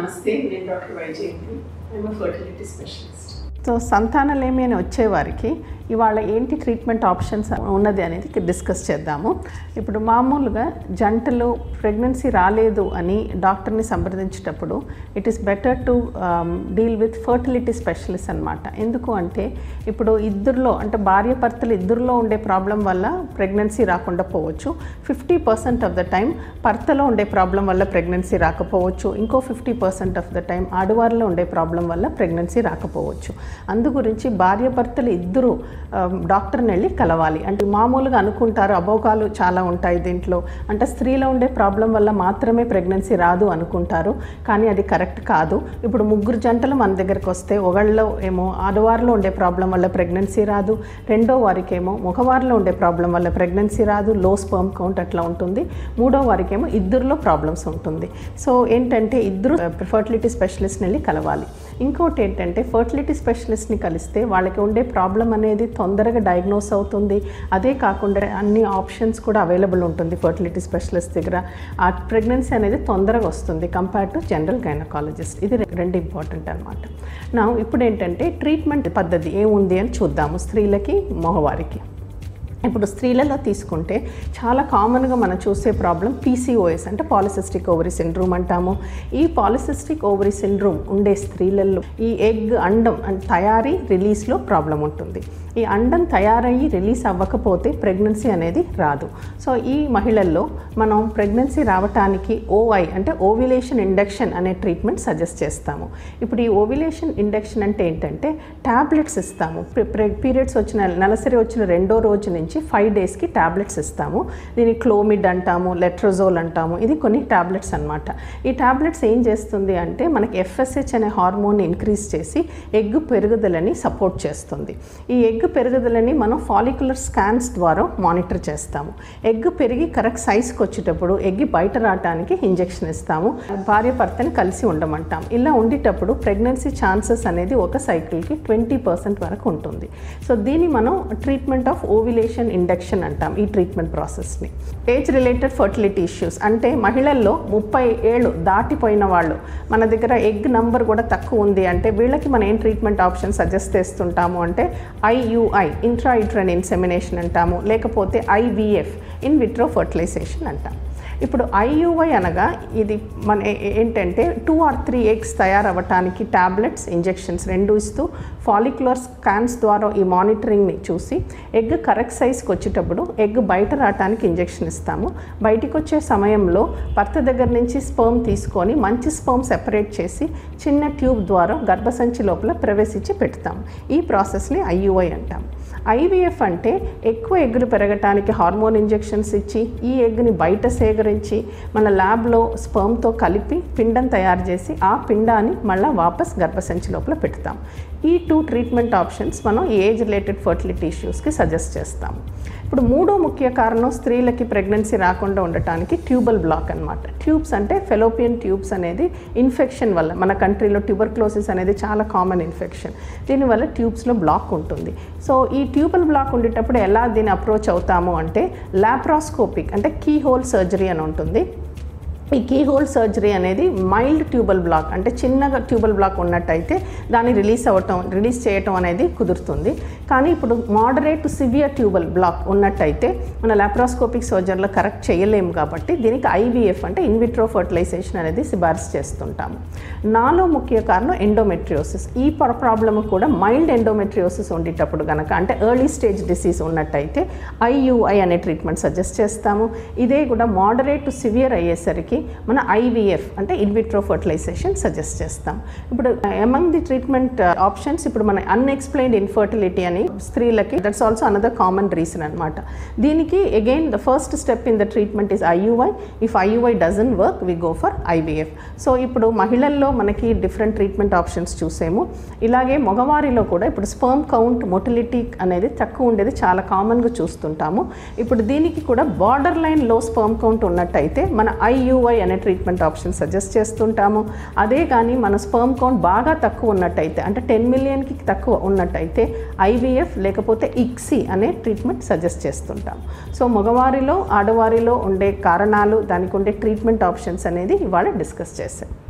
నమస్తే నేను doctor Vyjayanthi I'm fertility specialist so సంతానలేమి అని వచ్చేవారికి ఇవాళ ఏంటి ట్రీట్మెంట్ ఆప్షన్స్ ఉన్నది అనేది డిస్కస్ చేద్దాము ఇప్పుడు మామూలుగా జంటలు ప్రెగ్నెన్సీ రాలేదు అని డాక్టర్ని సంప్రదించేటప్పుడు it is better to deal with fertility specialist అనమాట ఎందుకు అంటే ఇప్పుడు ఇద్దరిలో అంటే భార్య భర్తలు ఇద్దరిలో ఉండే ప్రాబ్లం వల్ల ప్రెగ్నెన్సీ రాకుండా పోవచ్చు fifty percent of the time భర్తలో ఉండే ప్రాబ్లం వల్ల ప్రెగ్నెన్సీ రాకపోవచ్చు ఇంకో fifty percent of the time ఆడవారిలో ఉండే ప్రాబ్లం వల్ల ప్రెగ్నెన్సీ రాకపోవచ్చు అందు గురించి భార్య భర్తలు ఇద్దరు డాక్టర్ని వెళ్ళి కలవాలి అంటే మామూలుగా అనుకుంటారు అబోకాలు చాలా ఉంటాయి దీంట్లో అంటే స్త్రీలో ఉండే ప్రాబ్లం వల్ల మాత్రమే ప్రెగ్నెన్సీ రాదు అనుకుంటారు కానీ అది కరెక్ట్ కాదు ఇప్పుడు ముగ్గురు జంటలు మన దగ్గరకు వస్తే ఒకళ్ళలో ఏమో ఆడవారిలో ఉండే ప్రాబ్లం వల్ల ప్రెగ్నెన్సీ రాదు రెండో వారికేమో మగవారిలో ఉండే ప్రాబ్లం వల్ల ప్రెగ్నెన్సీ రాదు లో స్పర్మ్ కౌంట్ అట్లా ఉంటుంది మూడో వారికేమో ఇద్దరిలో ప్రాబ్లమ్స్ ఉంటుంది సో ఏంటంటే ఇద్దరు ఫర్టిలిటీ స్పెషలిస్ట్ని వెళ్ళి కలవాలి ఇంకోటి ఏంటంటే ఫర్టిలిటీ స్పెషలిస్ట్ని కలిస్తే వాళ్ళకి ఉండే ప్రాబ్లం అనేది తొందరగా డయాగ్నోస్ అవుతుంది అదే కాకుండా అన్ని ఆప్షన్స్ కూడా అవైలబుల్ ఉంటుంది ఫర్టిలిటీ స్పెషలిస్ట్ దగ్గర ఆ ప్రెగ్నెన్సీ అనేది తొందరగా వస్తుంది కంపేర్ టు జనరల్ గైనకాలజిస్ట్ ఇది రెండు ఇంపార్టెంట్ అనమాట నా ఇప్పుడు ఏంటంటే ట్రీట్మెంట్ పద్ధతి ఏముంది అని చూద్దాము స్త్రీలకి మగవారికి ఇప్పుడు స్త్రీలలో తీసుకుంటే చాలా కామన్గా మనం చూసే ప్రాబ్లం పీసీఓఎస్ అంటే పాలిసిస్టిక్ ఓవరీ సిండ్రోమ్ అంటాము ఈ పాలిసిస్టిక్ ఓవరీ సిండ్రోమ్ ఉండే స్త్రీలలో ఈ ఎగ్ అండం అండ్ తయారీ రిలీజ్లో ప్రాబ్లం ఉంటుంది ఈ అండం తయారయ్యి రిలీజ్ అవ్వకపోతే ప్రెగ్నెన్సీ అనేది రాదు సో ఈ మహిళల్లో మనం ప్రెగ్నెన్సీ రావటానికి ఓఐ అంటే ఓవిలేషన్ ఇండక్షన్ అనే ట్రీట్మెంట్ సజెస్ట్ చేస్తాము ఇప్పుడు ఈ ఓవిలేషన్ ఇండక్షన్ అంటే ఏంటంటే ట్యాబ్లెట్స్ ఇస్తాము పీరియడ్స్ వచ్చిన నెలసరి వచ్చిన రెండో రోజు నుంచి ఫైవ్ డేస్కి ట్యాబ్లెట్స్ ఇస్తాము దీన్ని క్లోమిడ్ అంటాము లెట్రోజోల్ అంటాము ఇది కొన్ని ట్యాబ్లెట్స్ అనమాట ఈ ట్యాబ్లెట్స్ ఏం చేస్తుంది అంటే మనకి ఎఫ్ఎస్హెచ్ అనే హార్మోన్ ఇంక్రీజ్ చేసి ఎగ్ పెరుగుదలని సపోర్ట్ చేస్తుంది ఈ ఎగ్ పెరుగుదలని మనం ఫాలిక్యులర్ స్కాన్స్ ద్వారా మానిటర్ చేస్తాము ఎగ్ పెరిగి కరెక్ట్ సైజ్కి వచ్చేటప్పుడు ఎగ్ బయట రావడానికి ఇంజెక్షన్ ఇస్తాము భార్య భర్తని కలిసి ఉండమంటాం ఇలా ఉండేటప్పుడు ప్రెగ్నెన్సీ ఛాన్సెస్ అనేది ఒక సైకిల్కి ట్వంటీ పర్సెంట్ వరకు ఉంటుంది సో దీన్ని మనం ట్రీట్మెంట్ ఆఫ్ ఓవిలేషన్ ఇండక్షన్ అంటాం ఈ ట్రీట్మెంట్ ప్రాసెస్ని ఏజ్ రిలేటెడ్ ఫర్టిలిటీ ఇష్యూస్ అంటే మహిళల్లో ముప్పై ఏళ్ళు దాటిపోయిన వాళ్ళు మన దగ్గర ఎగ్ నంబర్ కూడా తక్కువ ఉంది అంటే వీళ్ళకి మనం ఏం ట్రీట్మెంట్ ఆప్షన్ సజెస్ట్ చేస్తుంటాము అంటే ఐయుఐ ఇంట్రాయిట్రన్ ఇన్సెమినేషన్ అంటాము లేకపోతే ఐవిఎఫ్ ఇన్ విట్రో ఫర్టిలైజేషన్ అంటాం ఇప్పుడు ఐయుఐ అనగా ఇది మన ఏంటంటే టూ ఆర్ త్రీ ఎగ్స్ తయారవ్వటానికి ట్యాబ్లెట్స్ ఇంజెక్షన్స్ రెండు ఇస్తూ ఫాలిక్యులర్ స్కాన్స్ ద్వారా ఈ మానిటరింగ్ని చూసి ఎగ్ కరెక్ట్ సైజ్కి వచ్చేటప్పుడు ఎగ్ బయట రావటానికి ఇంజెక్షన్ ఇస్తాము బయటికి వచ్చే సమయంలో భర్త దగ్గర నుంచి స్పర్మ్ తీసుకొని మంచి స్పర్మ్ సెపరేట్ చేసి చిన్న ట్యూబ్ ద్వారా గర్భసంచి లోపల ప్రవేశించి పెడతాం ఈ ప్రాసెస్ని ఐయుఐ అంటాం ఐవీఎఫ్ అంటే ఎక్కువ ఎగ్గులు పెరగటానికి హార్మోన్ ఇంజెక్షన్స్ ఇచ్చి ఈ ఎగ్ని బయట సేకరించి మన ల్యాబ్లో స్పర్మ్తో కలిపి పిండం తయారు చేసి ఆ పిండాన్ని మళ్ళీ వాపస్ గర్భసంచి లోపల పెడతాం ఈ టూ ట్రీట్మెంట్ ఆప్షన్స్ మనం ఏజ్ రిలేటెడ్ ఫర్టిలిటీ ఇష్యూస్కి సజెస్ట్ చేస్తాం ఇప్పుడు మూడో ముఖ్య కారణం స్త్రీలకి ప్రెగ్నెన్సీ రాకుండా ఉండటానికి ట్యూబల్ బ్లాక్ అనమాట ట్యూబ్స్ అంటే ఫెలోపియన్ ట్యూబ్స్ అనేది ఇన్ఫెక్షన్ వల్ల మన కంట్రీలో ట్యూబర్క్లోసిస్ అనేది చాలా కామన్ ఇన్ఫెక్షన్ దీనివల్ల ట్యూబ్స్లో బ్లాక్ ఉంటుంది సో ఈ ట్యూబల్ బ్లాక్ ఉండేటప్పుడు ఎలా దీన్ని అప్రోచ్ అవుతాము అంటే లాప్రాస్కోపిక్ అంటే కీ హోల్ సర్జరీ అని ఉంటుంది ఈ కీ హోల్ సర్జరీ అనేది మైల్డ్ ట్యూబల్ బ్లాక్ అంటే చిన్నగా ట్యూబల్ బ్లాక్ ఉన్నట్టయితే దాన్ని రిలీజ్ అవ్వటం రిలీజ్ చేయటం అనేది కుదురుతుంది కానీ ఇప్పుడు moderate to severe tubal block ఉన్నట్టయితే మన లాప్రాస్కోపిక్ సర్జరీలో కరెక్ట్ చేయలేము కాబట్టి దీనికి ఐవీఎఫ్ అంటే ఇన్విట్రో ఫర్టిలైజేషన్ అనేది సిఫార్సు చేస్తుంటాము నాలో ముఖ్య కారణం ఎండోమెట్రియోసిస్ ఈ ప్రాబ్లమ్ కూడా మైల్డ్ ఎండోమెట్రియోసిస్ ఉండేటప్పుడు కనుక అంటే ఎర్లీ స్టేజ్ డిసీజ్ ఉన్నట్టయితే ఐయుఐ అనే ట్రీట్మెంట్ సజెస్ట్ చేస్తాము ఇదే కూడా మోడరేట్ టు సివియర్ అయ్యేసరికి మన ఐవీఎఫ్ అంటే ఇన్విట్రో ఫర్టిలైజేషన్ సజెస్ట్ చేస్తాం ఇప్పుడు అమంగ్ ది ట్రీట్మెంట్ ఆప్షన్స్ ఇప్పుడు మన అన్ఎక్స్ప్లెయిన్డ్ ఇన్ఫర్టిలిటీ అని స్త్రీలకి that's also another common reason అనమాట దీనికి again the first step in the treatment is IUI if IUI doesn't work we go for IVF so ఇప్పుడు మహిళల్లో మనకి డిఫరెంట్ ట్రీట్మెంట్ ఆప్షన్స్ చూసాము ఇలాగే మగవారిలో కూడా ఇప్పుడు స్పర్మ్ కౌంట్ మొటిలిటీ అనేది తక్కువ ఉండేది చాలా కామన్గా చూస్తుంటాము ఇప్పుడు దీనికి కూడా బార్డర్ లైన్ లో స్పర్మ్ కౌంట్ ఉన్నట్టయితే మన ఐయుఐ అనే ట్రీట్మెంట్ ఆప్షన్ సజెస్ట్ చేస్తుంటాము అదే కానీ మన స్పర్మ్ కౌంట్ బాగా తక్కువ ఉన్నట్టయితే అంటే టెన్ మిలియన్కి తక్కువ ఉన్నట్టయితే ఐవీఎఫ్ లేకపోతే ఇక్సీ అనే ట్రీట్మెంట్ సజెస్ట్ చేస్తుంటాం సో మగవారిలో ఆడవారిలో ఉండే కారణాలు దానికి ఉండే ట్రీట్మెంట్ ఆప్షన్స్ అనేది ఇవాళ డిస్కస్ చేశాం